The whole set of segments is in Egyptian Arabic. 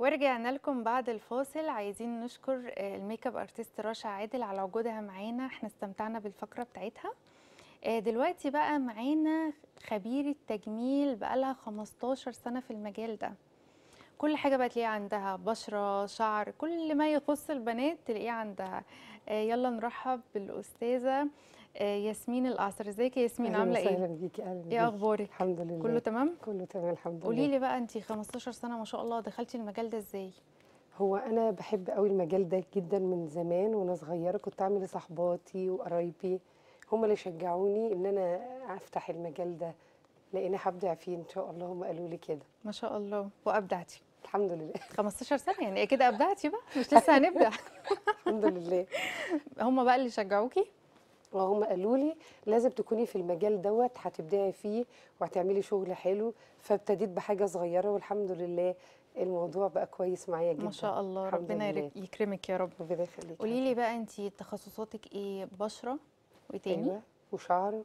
ورجعنا لكم بعد الفاصل عايزين نشكر آه، الميك اب ارتست رشا عادل على وجودها معانا احنا استمتعنا بالفقره بتاعتها آه، دلوقتي بقى معانا خبيرة تجميل بقالها 15 سنة في المجال ده كل حاجة بقى تلاقيها عندها بشرة شعر كل ما يخص البنات تلاقيه عندها آه، يلا نرحب بالأستاذة آه، ياسمين القعصر ازيك يا ياسمين أهلاً عاملة وسهلا ايه؟ بيكي اهلا ايه بيكي. أخبارك؟ الحمد لله كله تمام؟ كله تمام الحمد لله قولي لي بقى انت 15 سنة ما شاء الله دخلتي المجال ده ازاي؟ هو انا بحب قوي المجال ده جدا من زمان وانا صغيره كنت اعمل لصحباتي وقرايبي هم اللي شجعوني ان انا افتح المجال ده لاني هبدع فيه ان شاء الله هم قالوا لي كده ما شاء الله وأبدعتي الحمد لله 15 سنة يعني كده أبدعتي بقى مش لسه هنبدأ الحمد لله هم بقى اللي شجعوكي وهم قالوا لي لازم تكوني في المجال دوت هتبدعي فيه وهتعملي شغل حلو فابتديت بحاجه صغيره والحمد لله الموضوع بقى كويس معايا جدا ما شاء الله الحمد ربنا لله. يرك- يكرمك يا رب ربنا يخليكي قولي لي بقى انت تخصصاتك ايه بشرة وايه تاني ايوه وشعر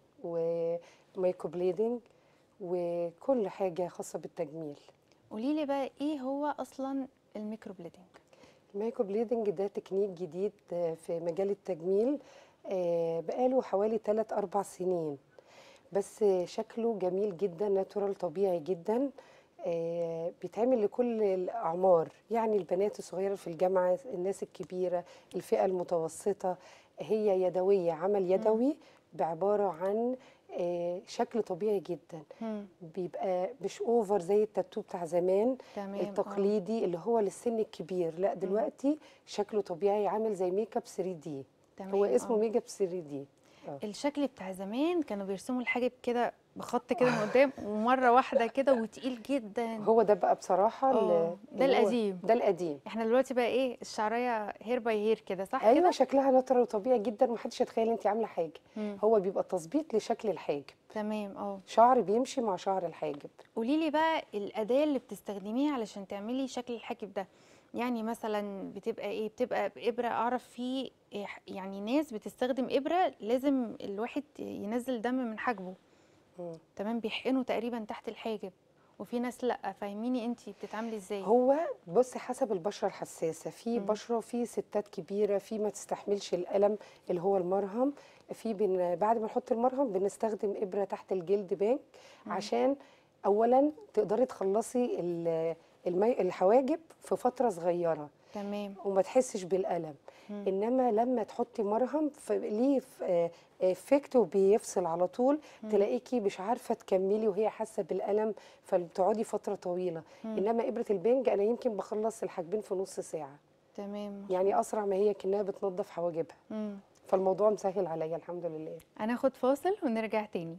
ومايكو بليدنج وكل حاجه خاصه بالتجميل قولي لي بقى ايه هو اصلا الميكرو بليدنج المايكو بليدنج ده تكنيك جديد آه، في مجال التجميل آه، بقاله حوالي 3 4 سنين بس آه، شكله جميل جدا ناتورال طبيعي جدا آه، بيتعمل لكل الاعمار يعني البنات الصغيره في الجامعه الناس الكبيره الفئه المتوسطه هي يدويه عمل يدوي بعباره عن آه، شكل طبيعي جدا مم. بيبقى مش اوفر زي التاتو بتاع زمان تمام آه. التقليدي اللي هو للسن الكبير لا دلوقتي شكله طبيعي عامل زي ميك اب 3 دي تمام هو اسمه آه. ميك اب 3 دي الشكل بتاع زمان كانوا بيرسموا الحاجب كده بخط كده من قدام ومره واحده كده وتقيل جدا هو ده بقى بصراحه ال- آه، ده اللي هو- القديم. ده القديم احنا دلوقتي بقى ايه الشعريه هير باي هير كده صح ايوه كده شكلها ناترال وطبيعي جدا ومحدش يتخيل انت عامله حاجه مم. هو بيبقى تظبيط لشكل الحاجب تمام اه شعر بيمشي مع شعر الحاجب قولي لي بقى الأداة اللي بتستخدميها علشان تعملي شكل الحاجب ده يعني مثلا بتبقى ايه بتبقى بإبرة أعرف في إيه ح- يعني ناس بتستخدم إبرة لازم الواحد ينزل دم من حاجبه مم. تمام بيحقنوا تقريبا تحت الحاجب وفي ناس لا فاهميني انتي بتتعاملي ازاي هو بصي حسب البشره الحساسه في مم. بشره في ستات كبيره في ما تستحملش الالم اللي هو المرهم في بن بعد ما نحط المرهم بنستخدم ابره تحت الجلد بانك عشان اولا تقدري تخلصي ال- المي... الحواجب في فتره صغيره تمام وما تحسش بالالم مم. انما لما تحطي مرهم ف- ليه ف- آه، افكت وبيفصل على طول تلاقيكي مش عارفه تكملي وهي حاسه بالالم فبتقعدي فتره طويله انما ابره البنج انا يمكن بخلص الحاجبين في نص ساعه تمام يعني اسرع ما هي كانها بتنظف حواجبها مم. فالموضوع مسهل عليا الحمد لله هناخد فاصل ونرجع تاني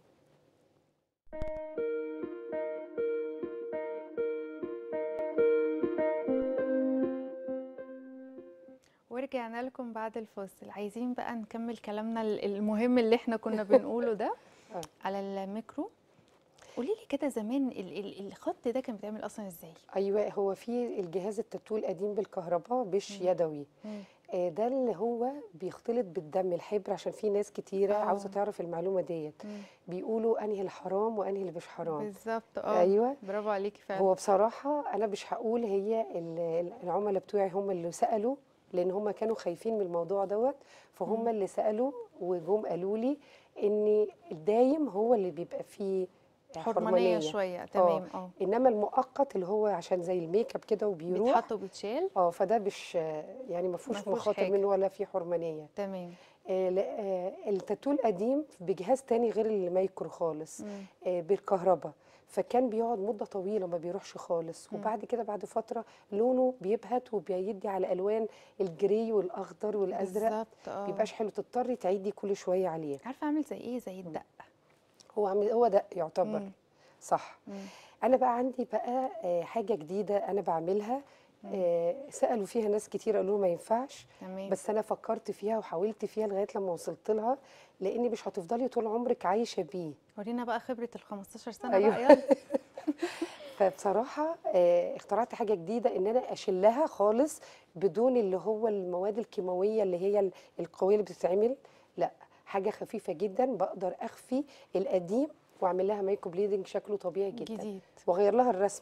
ورجعنا لكم بعد الفاصل عايزين بقى نكمل كلامنا ال- المهم اللي احنا كنا بنقوله ده آه. على الميكرو قولي لي كده زمان ال- ال- الخط ده كان بيتعمل اصلا ازاي ايوه هو في الجهاز التاتو القديم بالكهرباء مش يدوي آه، ده اللي هو بيختلط بالدم الحبر عشان في ناس كتيره آه. عاوزه تعرف المعلومه ديت مم. بيقولوا انهي الحرام وانهي اللي مش حرام بالظبط اه ايوه برافو عليكي فعلا هو بصراحه انا مش هقول هي ال- العملاء بتوعي هم اللي سالوا لان هم كانوا خايفين من الموضوع دوت فهم اللي سالوا وجم قالوا لي ان الدايم هو اللي بيبقى فيه حرمانيه شويه تمام اه انما المؤقت اللي هو عشان زي الميك اب كده وبيروح بيتحط وبيتشال اه فده مش يعني ما فيهوش مفهوش مخاطر حاجة. منه ولا فيه حرمانيه تمام آه لا، آه التاتو القديم بجهاز تاني غير المايكرو خالص مم. آه بالكهرباء فكان بيقعد مده طويله ما بيروحش خالص وبعد كده بعد فتره لونه بيبهت وبيدي على الوان الجري والاخضر والازرق بالظبط اه بيبقاش حلو تضطري تعيدي كل شويه عليه عارفه اعمل زي ايه زي الدق هو عامل هو ده يعتبر مم. صح مم. انا بقى عندي بقى آه، حاجه جديده انا بعملها آه، سالوا فيها ناس كتير قالوا ما ينفعش تمام بس انا فكرت فيها وحاولت فيها لغايه لما وصلت لها لاني مش هتفضلي طول عمرك عايشه بيه ورينا بقى خبره ال 15 سنه أيوة. بقى يلا فبصراحه آه، اخترعت حاجه جديده ان انا اشيلها خالص بدون اللي هو المواد الكيماويه اللي هي ال- القويه اللي بتتعمل لا حاجه خفيفه جدا بقدر اخفي القديم واعمل لها مايكرو بليدنج شكله طبيعي جدا جديد واغير لها الرسمه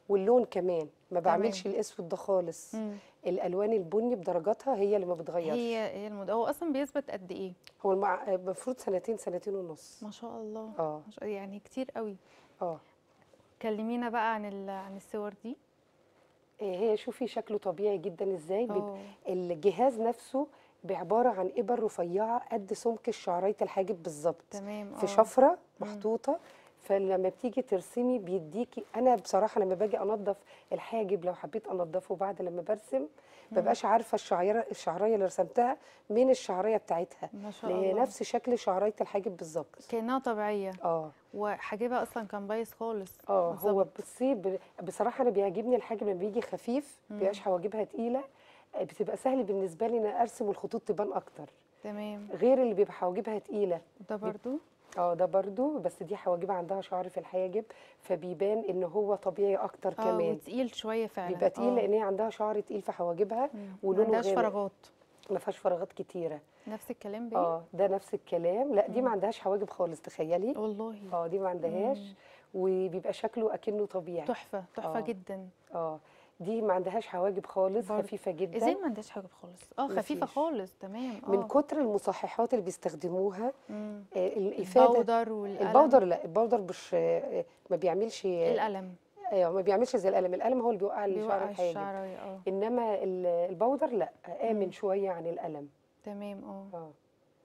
واللون كمان ما تمام. بعملش الاسود ده خالص مم. الالوان البني بدرجاتها هي اللي ما بتغيرش هي هي المد... هو اصلا بيثبت قد ايه هو المع... المفروض سنتين سنتين ونص ما شاء الله اه ما شاء... يعني كتير قوي اه كلمينا بقى عن ال... عن الصور دي إيه هي شوفي شكله طبيعي جدا ازاي بيبقى اه الجهاز نفسه بعباره عن ابر رفيعه قد سمك الشعريه الحاجب بالظبط تمام في اه شفره محطوطه فلما بتيجي ترسمي بيديكي انا بصراحه لما باجي انظف الحاجب لو حبيت انضفه بعد لما برسم مبقاش عارفه الشعيره الشعريه اللي رسمتها من الشعريه بتاعتها ما شاء اللي هي الله نفس شكل شعريه الحاجب بالظبط كانها طبيعيه اه وحاجبها اصلا كان بايظ خالص اه بالظبط. هو بصي ب- بصراحه انا بيعجبني الحاجب لما بيجي خفيف مبيبقاش حواجبها تقيله آه، بتبقى سهل بالنسبه لي ان أنا ارسم والخطوط تبان اكتر تمام غير اللي بيبقى حواجبها تقيله ده برضو اه ده برضو بس دي حواجبها عندها شعر في الحاجب فبيبان ان هو طبيعي اكتر اه كمان وتقيل شويه فعلا بيبقى تقيل آه. لان هي عندها شعر تقيل في حواجبها مم. ما ولونه عندهاش غامق فراغات ما فيهاش فراغات كتيره نفس الكلام بيه اه ده نفس الكلام لا دي ما عندهاش حواجب خالص تخيلي والله اه دي ما عندهاش مم. وبيبقى شكله اكنه طبيعي تحفه تحفه آه. جدا اه دي ما عندهاش حواجب خالص برضه. خفيفه جدا ازاي ما عندهاش حاجه خالص اه خفيفه مفيش. خالص تمام اه من كتر المصححات اللي بيستخدموها مم. آه، الافاده البودر والقلم البودر لا البودر مش آه، ما بيعملش القلم ايوه ما بيعملش زي القلم القلم هو اللي بيوقع الشعر بيوقع الحاجب الشعرايه اه انما ال- البودر لا امن مم. شويه عن القلم تمام اه اه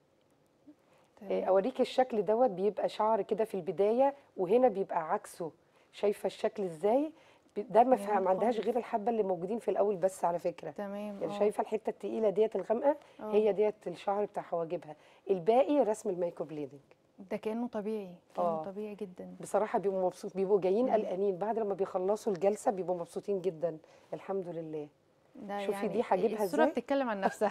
تمام. آه، اوريك الشكل دوت بيبقى شعر كده في البدايه وهنا بيبقى عكسه شايفه الشكل ازاي ب- ده ما جميل فيها- ما عندهاش خالص. غير الحبه اللي موجودين في الاول بس على فكره تمام يعني اه شايفه الحته التقيله ديت الغامقه آه. هي ديت الشعر بتاع حواجبها الباقي رسم المايكرو بليدنج ده كانه طبيعي كانه آه. طبيعي جدا بصراحه بيبقوا مبسوط بيبقوا جايين مم. قلقانين بعد لما بيخلصوا الجلسه بيبقوا مبسوطين جدا الحمد لله ده شوفي يعني دي هجيبها الصوره ازاي؟ بتتكلم عن نفسها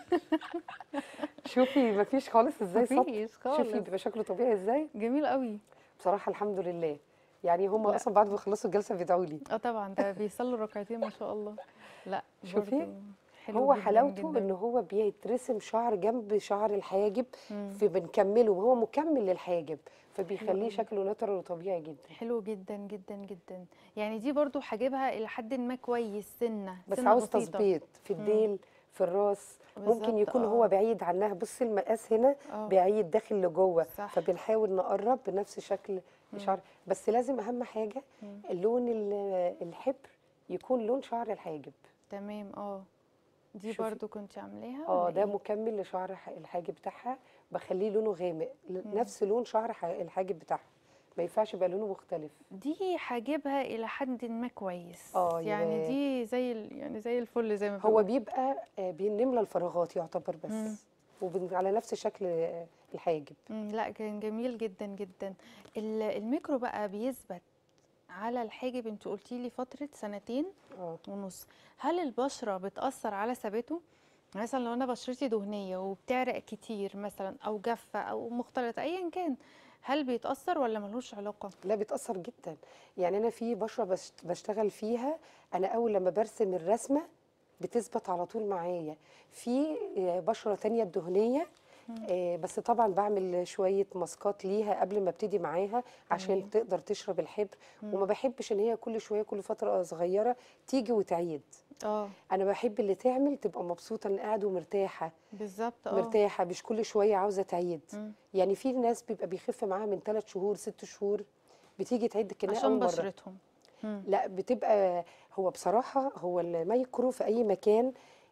شوفي مفيش خالص ازاي سطر مفيش شوفي خالص بيبقى شكله طبيعي ازاي جميل قوي بصراحه الحمد لله يعني هم لا. اصلا بعد ما يخلصوا الجلسه بيدعوا لي اه طبعا ده بيصلوا ركعتين ما شاء الله لا شوفي، برضو حلو هو جداً حلاوته جداً. ان هو بيترسم شعر جنب شعر الحاجب مم. فبنكمله وهو مكمل للحاجب فبيخليه أوي. شكله ناترال وطبيعي جدا حلو جدا جدا جدا يعني دي برضو حاجبها الى حد ما كويس سنه بس سنة عاوز بسيطة. تظبيط في الديل في الراس ممكن بالظبط، يكون آه. هو بعيد عنها بصي المقاس هنا اه بعيد داخل لجوه صح. فبنحاول نقرب بنفس شكل مم. الشعر بس لازم اهم حاجه مم. لون ال- الحبر يكون لون شعر الحاجب تمام اه دي شوفي. برضو كنت عاملاها اه ولا ده إيه؟ مكمل لشعر ح- الحاجب بتاعها بخليه لونه غامق ل- مم. نفس لون شعر ح- الحاجب بتاعها ما ينفعش يبقى لونه مختلف دي حاجبها الى حد ما كويس آه، يعني يبقى- دي زي ال... يعني زي الفل زي ما هو بيقولوا. بيبقى آه، بنملى الفراغات يعتبر بس مم. وبن على نفس شكل آه، الحاجب مم، لا كان جميل جدا جدا ال- الميكرو بقى بيثبت على الحاجب انت قلتي لي فتره سنتين اه ونص هل البشره بتاثر على ثباته مثلا لو انا بشرتي دهنيه وبتعرق كتير مثلا او جافه او مختلطه ايا كان هل بيتاثر ولا ملوش علاقه لا بتأثر جدا يعني أنا في بشرة بشت- بشتغل فيها أنا أول لما برسم الرسمة بتثبت على طول معايا في آه، بشرة تانية الدهنية آه، بس طبعا بعمل شوية ماسكات ليها قبل ما ابتدي معاها عشان تمام. تقدر تشرب الحبر مم. وما بحبش ان هي كل شوية كل فترة صغيرة تيجي وتعيد اه انا بحب اللي تعمل تبقى مبسوطة ان قاعدة ومرتاحة بالظبط اه مرتاحة مش كل شوية عاوزة تعيد مم. يعني في ناس بيبقى بيخف معاها من ثلاث شهور ست شهور بتيجي تعد كأنها أول عشان مرة بشرتهم مم. لا بتبقى هو بصراحة هو المايكرو في أي مكان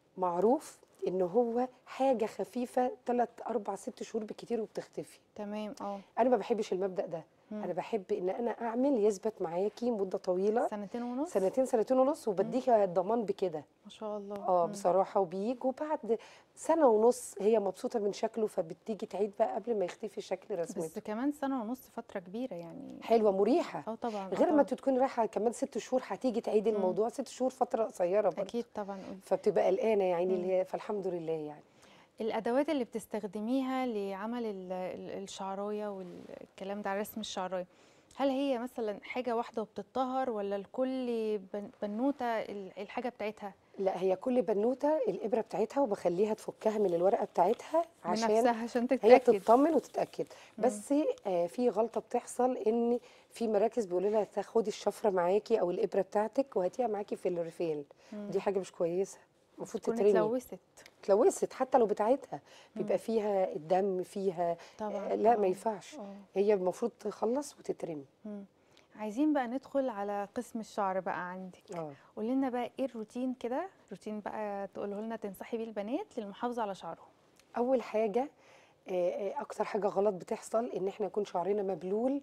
معروف إن هو حاجة خفيفة تلات أربع ست شهور بالكتير وبتختفي تمام اه أنا ما بحبش المبدأ ده مم. أنا بحب إن أنا أعمل يثبت معاكي مدة طويلة سنتين ونص سنتين سنتين ونص وبديها ضمان بكده ما شاء الله اه مم. بصراحة وبيجوا بعد سنة ونص هي مبسوطة من شكله فبتيجي تعيد بقى قبل ما يختفي شكل بس رسمته كمان سنه ونص فتره كبيره يعني حلوة مريحة اه طبعا آه غير ما طبعاً. تكون رايحة كمان ست شهور هتيجي تعيدي مم. الموضوع ست شهور فترة قصيرة برضه اكيد طبعا قولي. فبتبقى قلقانه يعني مم. اللي هي فالحمد لله يعني الادوات اللي بتستخدميها لعمل ال- ال- الشعرايه والكلام ده رسم الشعرايه هل هي مثلا حاجه واحده وبتطهر ولا لكل بن- بنوته ال- الحاجه بتاعتها لا هي كل بنوته الابره بتاعتها وبخليها تفكها من الورقه بتاعتها من عشان نفسها عشان هي تتاكد تطمن وتتاكد بس آه في غلطه بتحصل ان في مراكز بيقولوا لها تاخدي الشفره معاكي او الابره بتاعتك وهاتيها معاكي في الريفيل دي حاجه مش كويسه المفروض تكون تترمي اتلوثت اتلوثت حتى لو بتاعتها بيبقى فيها الدم فيها طبعا آه، لا آه. ما ينفعش آه. هي المفروض تخلص وتترمي مم. عايزين بقى ندخل على قسم الشعر بقى عندك اه قولي لنا بقى ايه الروتين كده روتين بقى تقوله لنا تنصحي بيه البنات للمحافظه على شعرهم اول حاجه آه، آه، اكتر حاجه غلط بتحصل ان احنا يكون شعرنا مبلول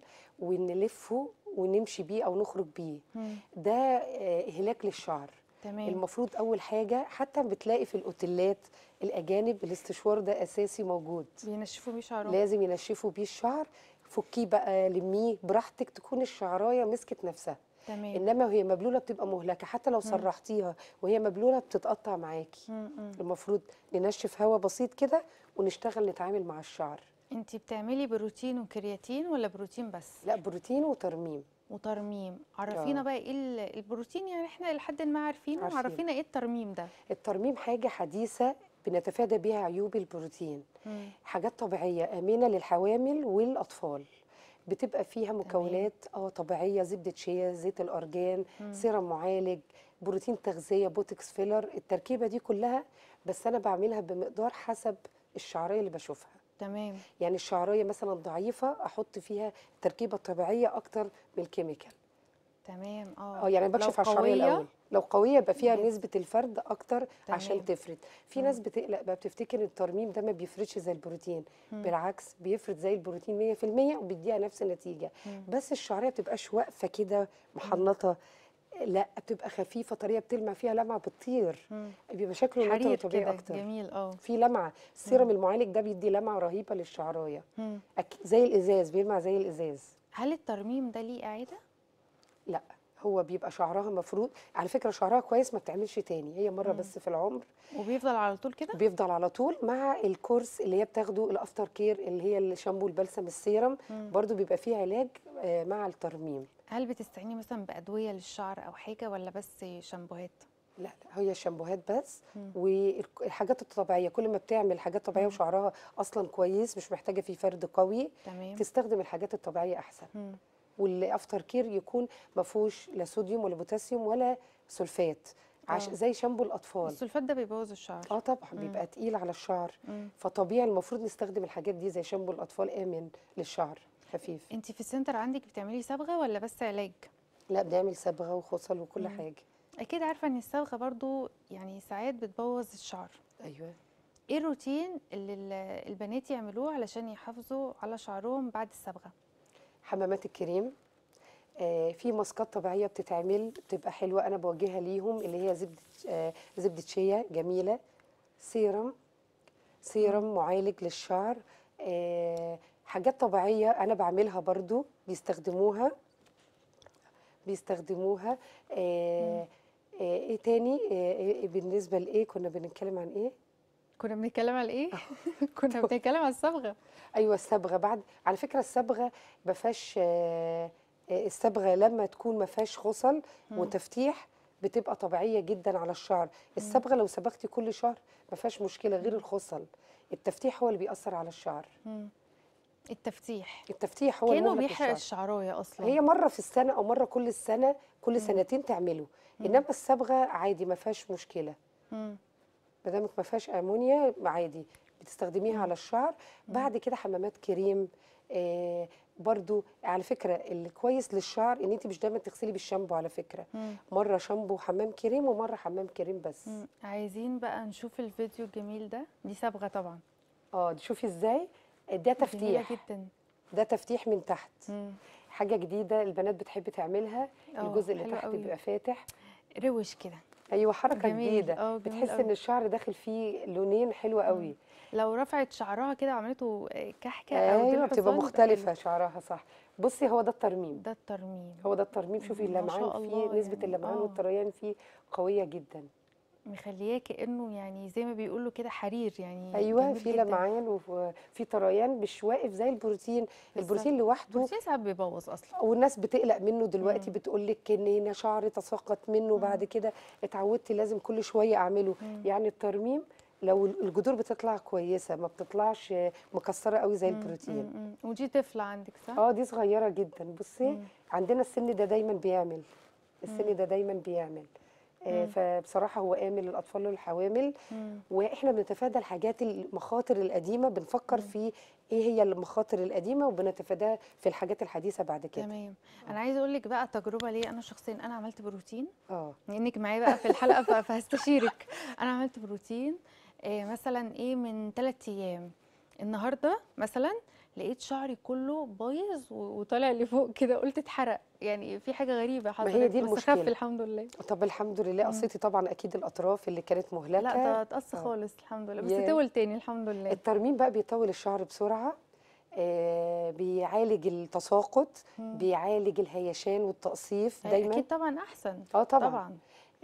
ونلفه ونمشي بيه او نخرج بيه مم. ده آه، اهلاك للشعر تمام المفروض اول حاجه حتى بتلاقي في الاوتيلات الاجانب الاستشوار ده اساسي موجود بينشفوا بيه شعرهم لازم ينشفوا بيه الشعر فكيه بقى لميه براحتك تكون الشعرايه مسكت نفسها تمام انما وهي مبلوله بتبقى مهلكه حتى لو سرحتيها وهي مبلوله بتتقطع معاكي مم. مم. المفروض ننشف هوا بسيط كده ونشتغل نتعامل مع الشعر انتي بتعملي بروتين وكرياتين ولا بروتين بس لا بروتين وترميم وترميم عرفينا آه. بقى ايه ال- البروتين يعني احنا لحد ما عارفينه عارفين. عرفينا ايه الترميم ده الترميم حاجه حديثه بنتفادى بيها عيوب البروتين مم. حاجات طبيعيه امنه للحوامل والاطفال بتبقى فيها مكونات اه طبيعيه زبده شيا زيت الارجان سيرم معالج بروتين تغذيه بوتكس فيلر التركيبه دي كلها بس انا بعملها بمقدار حسب الشعريه اللي بشوفها تمام يعني الشعريه مثلا ضعيفه احط فيها تركيبه طبيعيه اكتر من الكيميكال تمام اه اه يعني أنا لو بكشف على الشعريه قوية، الاول لو قويه يبقى فيها بت- نسبه الفرد اكتر عشان تمام. تفرد في ناس بتقلق بقى بتفتكر ان الترميم ده ما بيفردش زي البروتين بالعكس بيفرد زي البروتين 100% وبيديها نفس النتيجه بس الشعريه بتبقاش واقفه كده محنطه لا بتبقى خفيفه طريه بتلمع فيها لمعه بتطير مم. بيبقى شكله ناترال حرير طبيعي كده اكتر جميل اه في لمعه السيرم المعالج ده بيدي لمعه رهيبه للشعرايه مم. أك- زي الازاز بيلمع زي الازاز هل الترميم ده ليه قاعده لا هو بيبقى شعرها مفروض على فكره شعرها كويس ما بتعملش تاني هي مره بس في العمر وبيفضل على طول كده بيفضل على طول مع الكورس اللي هي بتاخده الافتر كير اللي هي الشامبو البلسم السيرم برضو بيبقى فيه علاج آه، مع الترميم هل بتستعيني مثلا بادويه للشعر او حاجه ولا بس شامبوهات لا لا هي الشامبوهات بس والحاجات الطبيعيه كل ما بتعمل حاجات طبيعيه وشعرها اصلا كويس مش محتاجه فيه فرد قوي تمام تستخدم الحاجات الطبيعيه احسن مم. والافتر كير يكون ما فيهوش لا صوديوم ولا بوتاسيوم ولا سلفات عش آه. زي شامبو الاطفال السلفات ده بيبوظ الشعر اه طبعا بيبقى تقيل على الشعر مم. فطبيعي المفروض نستخدم الحاجات دي زي شامبو الاطفال امن للشعر خفيف انت في السنتر عندك بتعملي صبغه ولا بس علاج لا بنعمل صبغه وخصل وكل حاجه اكيد عارفه ان الصبغه برضو يعني ساعات بتبوظ الشعر ايوه ايه الروتين اللي ال- البنات يعملوه علشان يحافظوا على شعرهم بعد الصبغه حمامات الكريم آه في ماسكات طبيعيه بتتعمل بتبقى حلوه انا بوجهها ليهم اللي هي زبده آه زبده شيا جميله سيرم سيرم معالج للشعر آه حاجات طبيعيه انا بعملها برضو بيستخدموها بيستخدموها آه آه ايه تاني آه إيه بالنسبه لايه كنا بنتكلم عن ايه كنا بنتكلم على ايه كنا بنتكلم على الصبغه ايوه الصبغه بعد على فكره الصبغه ما فيهاش آه، آه، الصبغه لما تكون ما فيهاش خصل وتفتيح بتبقى طبيعيه جدا على الشعر الصبغه لو صبغتي كل شهر ما فيهاش مشكله غير الخصل التفتيح هو اللي بيأثر على الشعر مم. التفتيح التفتيح هو كانه المهلك بيحرق للشعر الشعرايه اصلا هي مره في السنه او مره كل السنه كل سنتين تعمله انما الصبغه عادي ما فيهاش مشكله مم. ما دامك ما فيهاش امونيا عادي بتستخدميها على الشعر بعد كده حمامات كريم آه برضو على فكره اللي كويس للشعر ان انت مش دايما تغسلي بالشامبو على فكره مم. مره شامبو حمام كريم ومره حمام كريم بس مم. عايزين بقى نشوف الفيديو الجميل ده دي صبغه طبعا اه شوفي ازاي ده جميله تفتيح جدا ده تفتيح من تحت مم. حاجه جديده البنات بتحب تعملها آه، الجزء اللي حلوة تحت قوي. بيبقى فاتح روش كده ايوه حركه جميل، جديده آه، جميل بتحس قوي. ان الشعر داخل فيه لونين حلوه قوي لو رفعت شعرها كده وعملته آه، كحكه او ايوه ديل بتبقى حصان، مختلفه شعرها صح بصي هو ده الترميم ده الترميم هو ده الترميم شوفي ما شاء اللمعان الله فيه نسبه يعني، اللمعان آه. والطريان فيه قويه جدا مخلياه كانه يعني زي ما بيقولوا كده حرير يعني ايوه جميل في جدا لمعان وفي طريان مش واقف زي البروتين بالظبط البروتين لوحده البروتين ساعات بيبوظ اصلا والناس بتقلق منه دلوقتي مم. بتقول لك ان هنا شعر تساقط منه بعد مم. كده اتعودتي لازم كل شويه اعمله مم. يعني الترميم لو الجذور بتطلع كويسه ما بتطلعش مكسره قوي زي مم. البروتين مم. مم. ودي طفله عندك صح؟ اه دي صغيره جدا بصي مم. عندنا السن ده دايما بيعمل مم. السن ده دايما بيعمل آه، مم. فبصراحه هو امن للاطفال والحوامل مم. واحنا بنتفادى الحاجات المخاطر القديمه بنفكر مم. في ايه هي المخاطر القديمه وبنتفاداها في الحاجات الحديثه بعد كده تمام انا عايزه اقول لك بقى تجربه ليا انا شخصيا انا عملت بروتين اه لانك معايا بقى في الحلقه ف- فهستشيرك انا عملت بروتين آه، مثلا ايه من 3 ايام النهارده مثلا لقيت شعري كله بايظ و- وطالع لفوق كده قلت اتحرق يعني في حاجه غريبه حصلت هي دي بس خف المشكلة. الحمد لله طب الحمد لله مم. قصيتي طبعا اكيد الاطراف اللي كانت مهلكه لا ده اتقص آه. خالص الحمد لله بس ياه. تول تاني الحمد لله الترميم بقى بيطول الشعر بسرعه آه بيعالج التساقط مم. بيعالج الهيشان والتقصيف دايما اكيد طبعا احسن اه طبعا, طبعا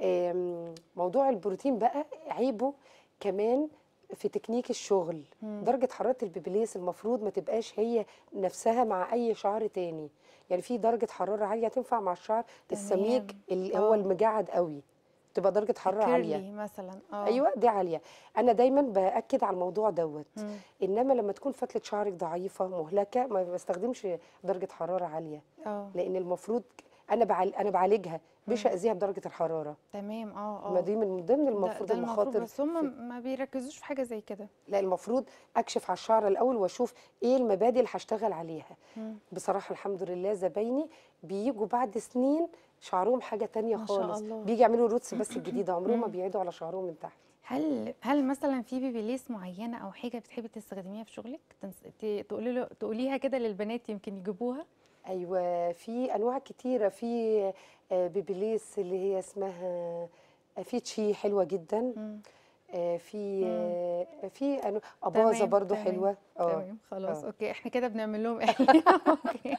آم، موضوع البروتين بقى عيبه كمان في تكنيك الشغل مم. درجة حرارة البيبليس المفروض ما تبقاش هي نفسها مع أي شعر تاني يعني في درجة حرارة عالية تنفع مع الشعر السميك تمام. اللي هو آه. المجعد قوي تبقى درجة حرارة عالية الكيرلي مثلا اه أيوة دي عالية أنا دايما بأكد على الموضوع دوت مم. إنما لما تكون فتلة شعرك ضعيفة مهلكة ما بستخدمش درجة حرارة عالية اه لأن المفروض أنا بعال... أنا بعالجها مش مم. أذيها بدرجة الحرارة تمام اه ما اه دي من ضمن ده, المفروض ده المفروض المخاطر بس هم في- ما بيركزوش في حاجه زي كده لا المفروض اكشف على الشعر الاول واشوف ايه المبادئ اللي هشتغل عليها مم. بصراحه الحمد لله زبايني بيجوا بعد سنين شعرهم حاجه تانية ما شاء خالص الله. بيجي يعملوا روتس بس الجديده عمرهم ما مم. بيعيدوا على شعرهم من تحت هل هل مثلا في بيبيليس معينه او حاجه بتحبي تستخدميها في شغلك تنس... ت- تقولي له تقوليها كده للبنات يمكن يجيبوها ايوه في انواع كتيره في آه، بيبيليس اللي هي اسمها آه، في تشي حلوه جدا مم. آه، في مم. آه، في أنو- اباظه تمام، برضو تمام، حلوه اه تمام خلاص آه. اوكي احنا كده بنعمل لهم اعلان اوكي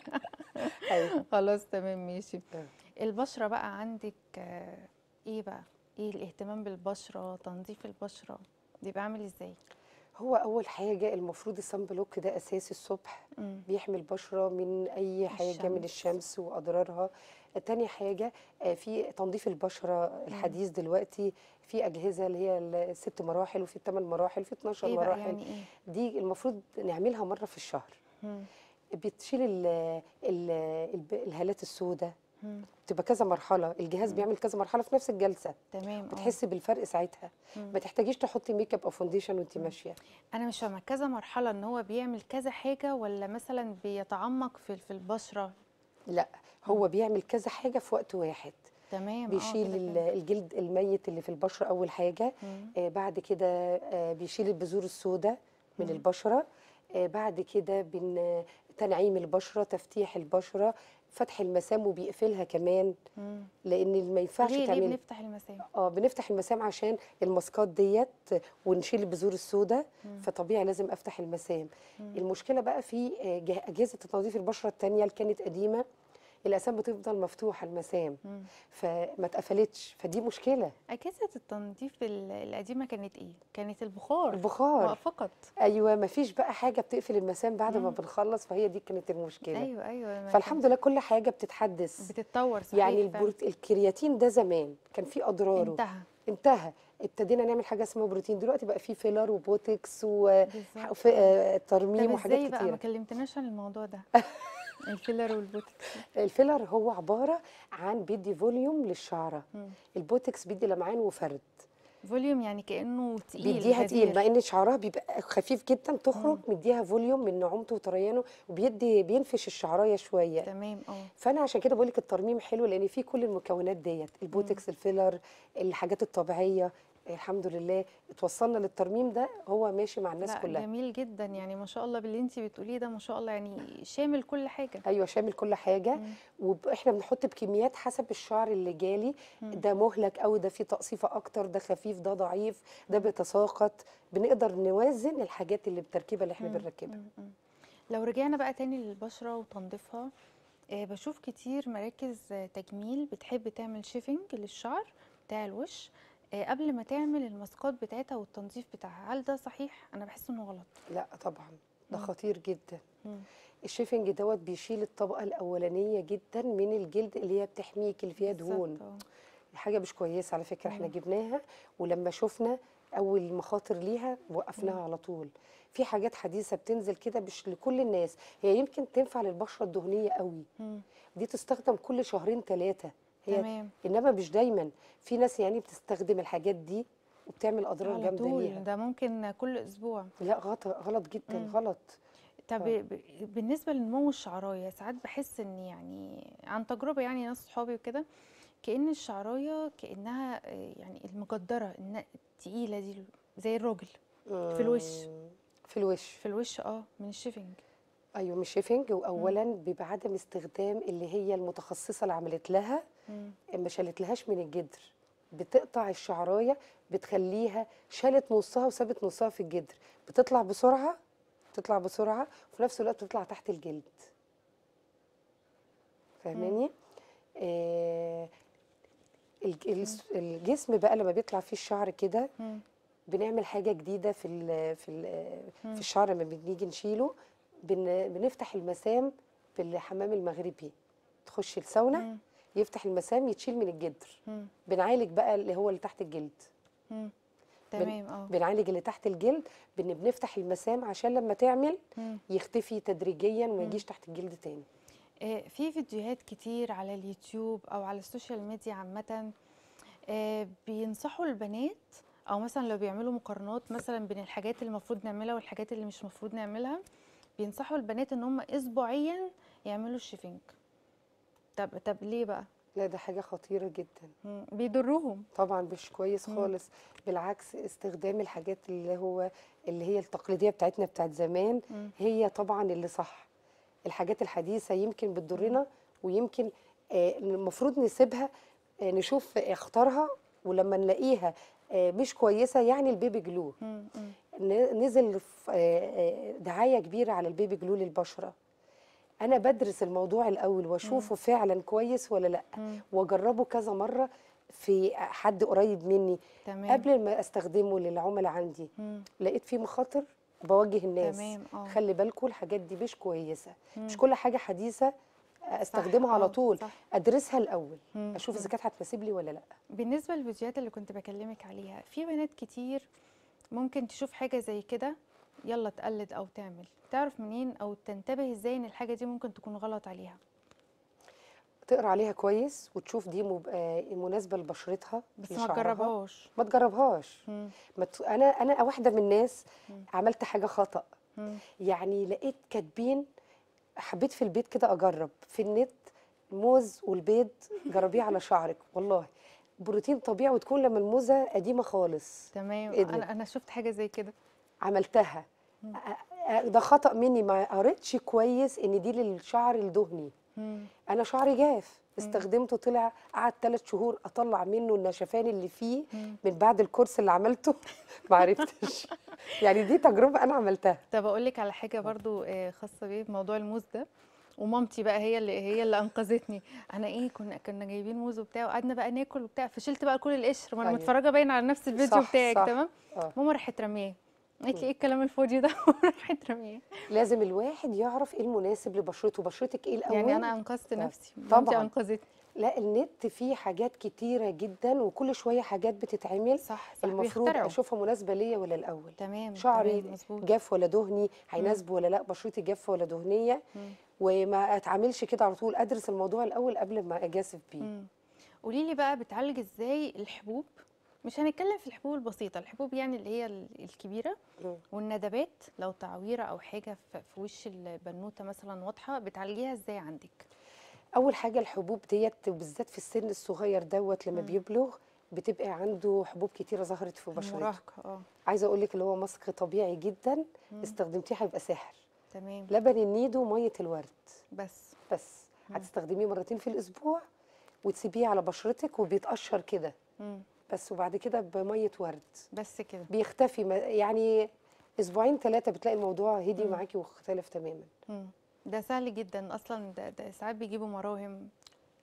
ايوه خلاص تمام ماشي آه. البشره بقى عندك آه، ايه بقى ايه الاهتمام بالبشره تنظيف البشره بيبقى عامل ازاي هو اول حاجه المفروض الصن بلوك ده اساسي الصبح مم. بيحمي البشرة من أي حاجة من الشمس. الشمس وأضرارها تاني حاجة آه، في تنظيف البشرة الحديث دلوقتي في أجهزة اللي هي الست مراحل وفي الثمان مراحل وفي 12 ايه بقى مراحل يعني ايه دي المفروض نعملها مرة في الشهر مم. بتشيل ال ال الب- الهالات السوداء مم. تبقى كذا مرحلة الجهاز مم. بيعمل كذا مرحلة في نفس الجلسة تمام اه بتحسي بالفرق ساعتها مم. ما تحتاجيش تحطي ميك اب او فونديشن وانت مم. ماشية انا مش فاهمه كذا مرحله ان هو بيعمل كذا حاجه ولا مثلا بيتعمق في في البشره لا هو بيعمل كذا حاجة في وقت واحد تمام اه بيشيل كده ال- فهمت. الجلد الميت اللي في البشرة أول حاجة مم. آه بعد كده آه بيشيل البذور السوداء من مم. البشرة آه بعد كده بن تنعيم البشرة تفتيح البشرة فتح المسام وبيقفلها كمان مم. لأن ما ينفعش ليه ليه تعمل بنفتح المسام اه بنفتح المسام عشان الماسكات ديت ونشيل البذور السوداء مم. فطبيعي لازم افتح المسام مم. المشكله بقى في آه، جه- اجهزه تنظيف البشره التانية اللي كانت قديمه الاسام بتفضل مفتوحه المسام مم. فما اتقفلتش فدي مشكله اجهزه التنظيف ال- القديمه كانت ايه كانت البخار البخار فقط ايوه ما فيش بقى حاجه بتقفل المسام بعد ما مم. بنخلص فهي دي كانت المشكله ايوه ايوه ما فالحمد لله كل حاجه بتتحدث كان- بتتطور صحيح يعني فعلا. البروت... الكرياتين ده زمان كان فيه اضراره انتهى انتهى ابتدينا نعمل حاجه اسمها بروتين دلوقتي بقى فيه فيلر وبوتكس بالظبط وترميم طب وحاجات ازاي بقى ما كتيره كلمتناش عن الموضوع ده الفيلر والبوتوكس الفيلر هو عباره عن بيدي فوليوم للشعره مم. البوتكس بيدي لمعان وفرد فوليوم يعني كانه تقيل بيديها تقيل غدير. مع ان شعرها بيبقى خفيف جدا تخرج مديها فوليوم من نعومته وطريانه وبيدي بينفش الشعرايه شويه تمام اه فانا عشان كده بقول لك الترميم حلو لان فيه كل المكونات ديت البوتكس الفيلر الحاجات الطبيعيه الحمد لله اتوصلنا للترميم ده هو ماشي مع الناس لا كلها جميل جدا يعني ما شاء الله باللي انت بتقوليه ده ما شاء الله يعني شامل كل حاجه ايوه شامل كل حاجه مم. واحنا بنحط بكميات حسب الشعر اللي جالي مم. ده مهلك قوي ده فيه تقصيفه اكتر ده خفيف ده ضعيف ده بيتساقط بنقدر نوازن الحاجات اللي بالتركيبه اللي احنا مم. بنركبها مم. مم. لو رجعنا بقى تاني للبشره وتنظيفها آه بشوف كتير مراكز آه، تجميل بتحب تعمل شيفنج للشعر بتاع الوش آه، قبل ما تعمل الماسكات بتاعتها والتنظيف بتاعها هل ده صحيح انا بحس انه غلط لا طبعا ده مم. خطير جدا مم. الشيفنج دوت بيشيل الطبقه الاولانيه جدا من الجلد اللي هي بتحميك اللي فيها بالظبط، دهون آه. حاجه مش كويسه على فكره احنا مم. جبناها ولما شفنا اول مخاطر ليها وقفناها مم. على طول في حاجات حديثه بتنزل كده مش لكل الناس هي يمكن تنفع للبشره الدهنيه قوي مم. دي تستخدم كل شهرين ثلاثه هي تمام انما مش دايما في ناس يعني بتستخدم الحاجات دي وبتعمل اضرار على جامده طول ليها ده ممكن كل اسبوع لا غلط غلط جدا مم. غلط طب آه. ب- بالنسبه لنمو الشعرايه ساعات بحس ان يعني عن تجربه يعني ناس صحابي وكده كأن الشعرايه كأنها آه، يعني المجدره الن- التقيله دي زي الراجل في الوش. مم. في الوش في الوش اه من الشيفنج ايوه مش شيفنج واولا بيبقى عدم استخدام اللي هي المتخصصه اللي عملت لها مم. ما شالتلهاش من الجدر بتقطع الشعرايه بتخليها شالت نصها وسابت نصها في الجدر بتطلع بسرعه بتطلع بسرعه وفي نفس الوقت بتطلع تحت الجلد فاهماني آه الج- الس- الجسم بقى لما بيطلع فيه الشعر كده مم. بنعمل حاجه جديده في ال في ال مم. في الشعر لما بنيجي نشيله بن بنفتح المسام في الحمام المغربي تخش الساونا مم. يفتح المسام يتشيل من الجدر مم. بنعالج بقى اللي هو اللي تحت الجلد مم. تمام اه بنعالج اللي تحت الجلد بان بنفتح المسام عشان لما تعمل مم. يختفي تدريجيا وما مم. يجيش تحت الجلد تاني آه، في فيديوهات كتير على اليوتيوب او على السوشيال ميديا عامه آه، بينصحوا البنات او مثلا لو بيعملوا مقارنات مثلا بين الحاجات اللي المفروض نعملها والحاجات اللي مش المفروض نعملها بينصحوا البنات ان هم اسبوعيا يعملوا الشيفنج طب طب ليه بقى لا ده حاجه خطيره جدا مم، بيضرهم طبعا مش كويس مم. خالص بالعكس استخدام الحاجات اللي هو اللي هي التقليديه بتاعتنا بتاعت زمان مم. هي طبعا اللي صح الحاجات الحديثه يمكن بتضرنا ويمكن آه، المفروض نسيبها آه، نشوف اختارها ولما نلاقيها آه، مش كويسه يعني البيبي جلو مم، مم. ن- نزل في- آه، آه، دعايه كبيره على البيبي جلو للبشره انا بدرس الموضوع الاول واشوفه فعلا كويس ولا لا مم. واجربه كذا مره في حد قريب مني تمام قبل ما استخدمه للعملاء عندي مم. لقيت فيه مخاطر بوجه الناس تمام اه خلي بالكم الحاجات دي مش كويسه مم. مش كل حاجه حديثه استخدمها آه، على طول صح. ادرسها الاول مم، اشوف مم. اذا كانت هتناسب لي ولا لا بالنسبة للفيديوهات اللي كنت بكلمك عليها في بنات كتير ممكن تشوف حاجة زي كده يلا تقلد أو تعمل تعرف منين أو تنتبه ازاي إن الحاجة دي ممكن تكون غلط عليها تقرا عليها كويس وتشوف دي مب... آه، مناسبه لبشرتها بس ما لشعرها. تجربهاش ما تجربهاش مم، ما ت... انا انا واحده من الناس مم. عملت حاجه خطا مم، يعني لقيت كاتبين حبيت في البيت كده اجرب في النت موز والبيض جربيه على شعرك والله بروتين طبيعي وتكون لما الموزه قديمه خالص تمام إيه ده؟ أنا أنا شفت حاجة زي كده عملتها مم. أ- أ- ده خطأ مني ما قريتش كويس ان دي للشعر الدهني مم، انا شعري جاف مم. استخدمته طلع قعد ثلاث شهور اطلع منه النشفان اللي فيه مم. من بعد الكورس اللي عملته ما عرفتش يعني دي تجربه انا عملتها طب أقول لك على حاجة برضو آه، خاصة بيه بموضوع الموز ده ومامتي بقى هي اللي هي اللي انقذتني انا ايه كنا كنا جايبين موز وبتاع وقعدنا بقى ناكل وبتاع فشلت بقى كل القشر وانا أيوة. متفرجه باين على نفس الفيديو صح، بتاعك صح. تمام اه ماما راحت رمياه قالت لي ايه الكلام الفاضي ده راحت رمياه لازم الواحد يعرف ايه المناسب لبشرته بشرتك ايه الاول يعني انا انقذت نفسي مامتي طبعاً. انقذتني لا النت فيه حاجات كتيره جدا وكل شويه حاجات بتتعمل صح صح المفروض بيخترعوا. اشوفها مناسبه ليا ولا الاول تمام شعري تمام مظبوط جاف ولا دهني هيناسبه ولا لا بشرتي جافه ولا دهنيه مم. وما اتعاملش كده على طول ادرس الموضوع الاول قبل ما اجازف بيه مم. قولي لي بقى بتعالج ازاي الحبوب مش هنتكلم في الحبوب البسيطه الحبوب يعني اللي هي ال- الكبيره مم. والندبات لو تعويره او حاجه في في وش البنوته مثلا واضحه بتعالجيها ازاي عندك اول حاجه الحبوب ديت بالذات في السن الصغير دوت لما مم. بيبلغ بتبقى عنده حبوب كتيره ظهرت في بشرته المراهقه اه عايزه اقول لك اللي هو ماسك طبيعي جدا مم. استخدمتيه هيبقى سحر تمام لبن النيدو وميه الورد بس بس مم. هتستخدميه مرتين في الاسبوع وتسيبيه على بشرتك وبيتقشر كده مم. بس وبعد كده بميه ورد بس كده بيختفي ما- يعني اسبوعين ثلاثه بتلاقي الموضوع هدي مم. معاكي واختلف تماما مم. ده سهل جدا اصلا ده, ده ساعات بيجيبوا مراهم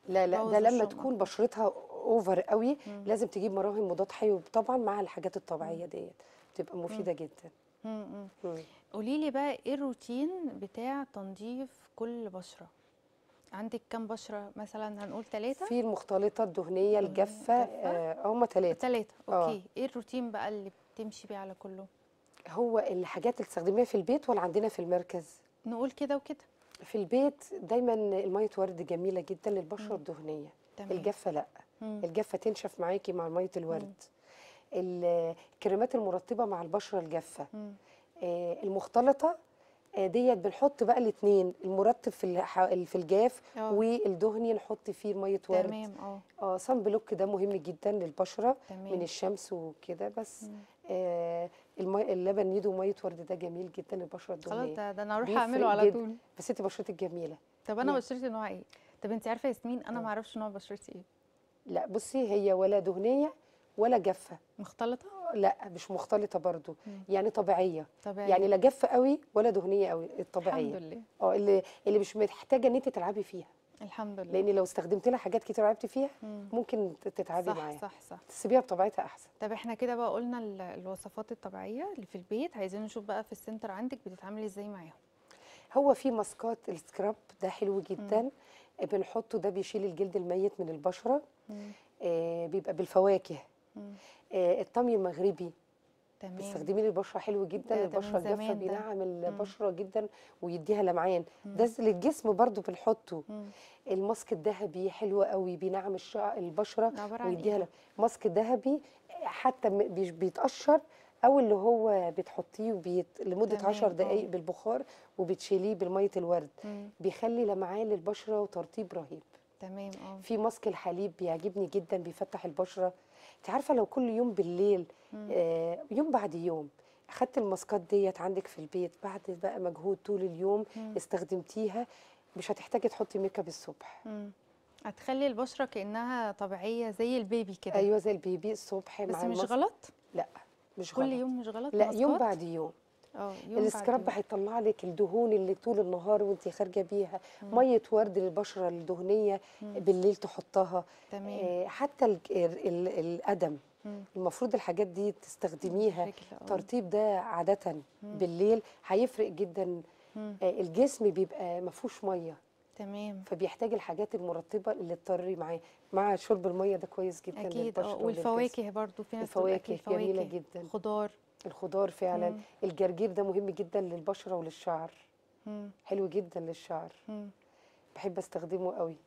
لا لا بوظ ده لما وشهم تكون أكتر. بشرتها اوفر قوي مم. لازم تجيب مراهم مضاد حيوي طبعا مع الحاجات الطبيعيه ديت بتبقى مفيده جدا مم. مم. مم. قولي لي بقى ايه الروتين بتاع تنظيف كل بشرة عندك كام بشرة مثلا هنقول ثلاثة في المختلطه الدهنيه الجافه الجافة. آه هم ثلاثه ثلاثة آه. اوكي ايه الروتين بقى اللي بتمشي بيه على كله هو الحاجات اللي تستخدميها في البيت ولا عندنا في المركز نقول كده وكده في البيت دايما الميه ورد جميله جدا للبشره الدهنيه تمام الجافه لا مم. الجافه تنشف معاكي مع ميه الورد الكريمات المرطبه مع البشره الجافه مم. آه، المختلطه آه، ديت بنحط بقى الاثنين المرطب في الح- في الجاف اه والدهني نحط فيه ميه ورد تمام اه اه صن بلوك ده مهم جدا للبشره من تمام الشمس وكده بس مم. آه المي... اللبن نيدو ميه ورد ده جميل جدا للبشره خلاص الدهنيه ده, ده انا اروح بيفرق اعمله على جدا. طول بس انت بشرتك جميله طب انا يعني. بشرتي نوع ايه طب انت عارفه يا ياسمين انا آه. ما اعرفش نوع بشرتي ايه لا بصي هي ولا دهنيه ولا جافه مختلطه لا مش مختلطه برضو مم. يعني طبيعيه طبيعي يعني لا جافه قوي ولا دهنيه قوي الحمد الطبيعيه لله اه اللي اللي مش محتاجه ان انت تلعبي فيها الحمد لله لان لو استخدمت لها حاجات كتير ولعبتي فيها مم. ممكن تتعبي صح معاها صح صح تسيبيها بطبيعتها احسن طب احنا كده بقى قلنا ال- الوصفات الطبيعيه اللي في البيت عايزين نشوف بقى في السنتر عندك بتتعاملي ازاي معاهم هو في ماسكات السكراب ده حلو جدا بنحطه ده بيشيل الجلد الميت من البشره مم. آه بيبقى بالفواكه مم. آه الطمي المغربي تمام بتستخدميه للبشره حلو جدا ده- ده من البشره الجافه زمان ده. بينعم البشره جدا ويديها لمعان مم. ده للجسم برضو بنحطه مم. الماسك الذهبي حلو قوي بينعم الشع... البشره ده عباره عن ويديها ايه لم- ماسك ذهبي حتى م- بيش- بيتقشر او اللي هو بتحطيه وبيت... لمده تمام، 10 آه. دقائق بالبخار وبتشيليه بالميه الورد مم. بيخلي لمعان للبشره وترطيب رهيب تمام اه في ماسك الحليب بيعجبني جدا بيفتح البشره انت عارفه لو كل يوم بالليل مم. آه يوم بعد يوم اخدت الماسكات ديت عندك في البيت بعد بقى مجهود طول اليوم مم. استخدمتيها مش هتحتاجي تحطي ميك اب الصبح مم. هتخلي البشره كانها طبيعيه زي البيبي كده ايوه زي البيبي الصبح بس مع مش الماسك غلط لا مش كل غلط يوم مش غلط لا يوم ماسكات؟ بعد يوم اه يوم بعد السكراب يوم. هيطلع لك الدهون اللي طول النهار وانت خارجه بيها مم. ميه ورد للبشره الدهنيه مم. بالليل تحطها تمام آه، حتى ال- ال- ال- القدم مم. المفروض الحاجات دي تستخدميها الرجل، اه. الترطيب ده عادة بالليل هيفرق جدا مم. آه، الجسم بيبقى ما فيهوش ميه تمام فبيحتاج الحاجات المرطبه اللي تضطري معاه مع شرب الميه ده كويس جدا اكيد للبشرة اه وللجسم. والفواكه برضو في ناس بتقول الفواكه أكل جميله فواكه، جدا خضار الخضار فعلا مم. الجرجير ده مهم جدا للبشره وللشعر مم. حلو جدا للشعر مم. بحب استخدمه قوي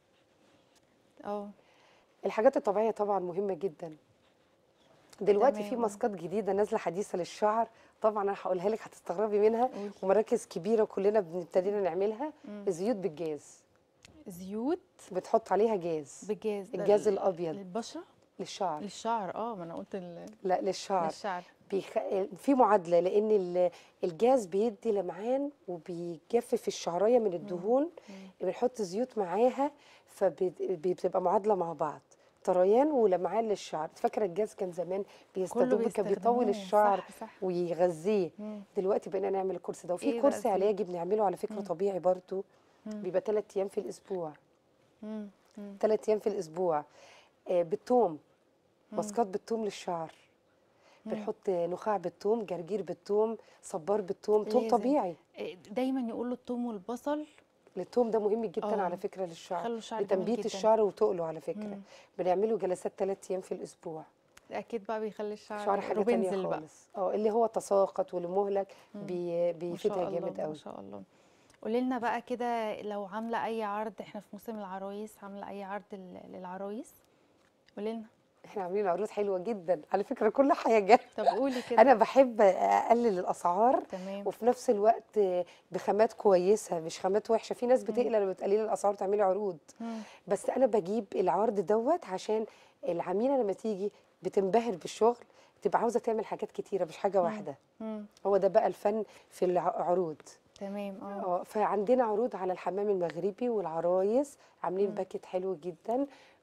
اه الحاجات الطبيعيه طبعا مهمه جدا دلوقتي تمام، في اه. ماسكات جديده نازله حديثه للشعر طبعا انا هقولها لك هتستغربي منها قولي. ومراكز كبيره كلنا بنبتدينا نعملها مم. زيوت بالجاز زيوت بتحط عليها جاز بجاز ده الجاز ال- الابيض للبشره للشعر للشعر اه ما انا قلت ال- لا للشعر للشعر بيخ... في معادله لان ال- الجاز بيدي لمعان وبيجفف الشعريه من الدهون بنحط زيوت معاها فبتبقى معادله مع بعض طريان ولمعان للشعر فاكره الجاز كان زمان كله بيستخدموه كان بيطول بيستخدموه، الشعر صح صح ويغذيه مم. دلوقتي بقينا نعمل الكورس ده وفي إيه بقى كورس الزيوت؟ علاجي بنعمله على فكره مم. طبيعي برضو مم. بيبقى ثلاث ايام في الاسبوع مم. مم. ثلاث ايام في الاسبوع آه، بالثوم مم. ماسكات بالثوم للشعر مم. بنحط نخاع بالثوم جرجير بالثوم صبار بالثوم ثوم لازم. طبيعي إيه، دايما يقولوا الثوم والبصل الثوم ده مهم جدا آه. على فكره للشعر خلوا الشعر جميل لتنبيت جدا. الشعر وتقله على فكره مم. بنعمله جلسات ثلاث ايام في الاسبوع اكيد بقى بيخلي الشعر شعر حاجه تانية روبنزل بقى خالص اه اللي هو تساقط والمهلك مم. بي ما شاء بيفيدها الله جامد ما قوي شاء الله قولي لنا بقى كده لو عامله اي عرض احنا في موسم العرايس عامله اي عرض لل- للعرايس قولي لنا احنا عاملين عروض حلوه جدا على فكره كل حاجه طب قولي كده انا بحب اقلل الاسعار تمام وفي نفس الوقت بخامات كويسه مش خامات وحشه في ناس بتقلق لما بتقللي الاسعار تعملي عروض مم. بس انا بجيب العرض دوت عشان العميله لما تيجي بتنبهر بالشغل تبقى عاوزه تعمل حاجات كتيره مش حاجه واحده مم. هو ده بقى الفن في العروض تمام اه اه فعندنا عروض على الحمام المغربي والعرايس عاملين مم. باكت حلو جدا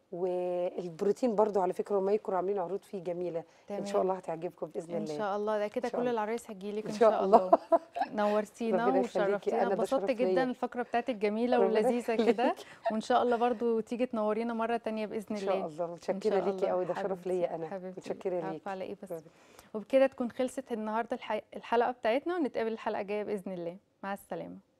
والبروتين برضو على فكره والمايكرو عاملين عروض فيه جميله ان شاء تمام. الله هتعجبكم باذن ان الله شاء الله ده كده إن شاء كل الله. العرايس هتجيلك إن ان شاء شاء الله. الله نورتينا ربنا يخليكي، وشرفتينا أنا ده انبسطت شرف ليا. جدا الفقره بتاعتك جميله ربنا ولذيذه يخليكي. كده وان شاء الله برضو تيجي تنورينا مره تانية باذن ان الله شاء الله إن متشكره شاء ليكي الله. قوي ده شرف حبيبتي- ليا انا حبيبتي متشكره العفو ليكي على ايه بس ربنا- وبكده تكون خلصت النهارده الح- الحلقه بتاعتنا ونتقابل الحلقه الجايه باذن الله مع السلامه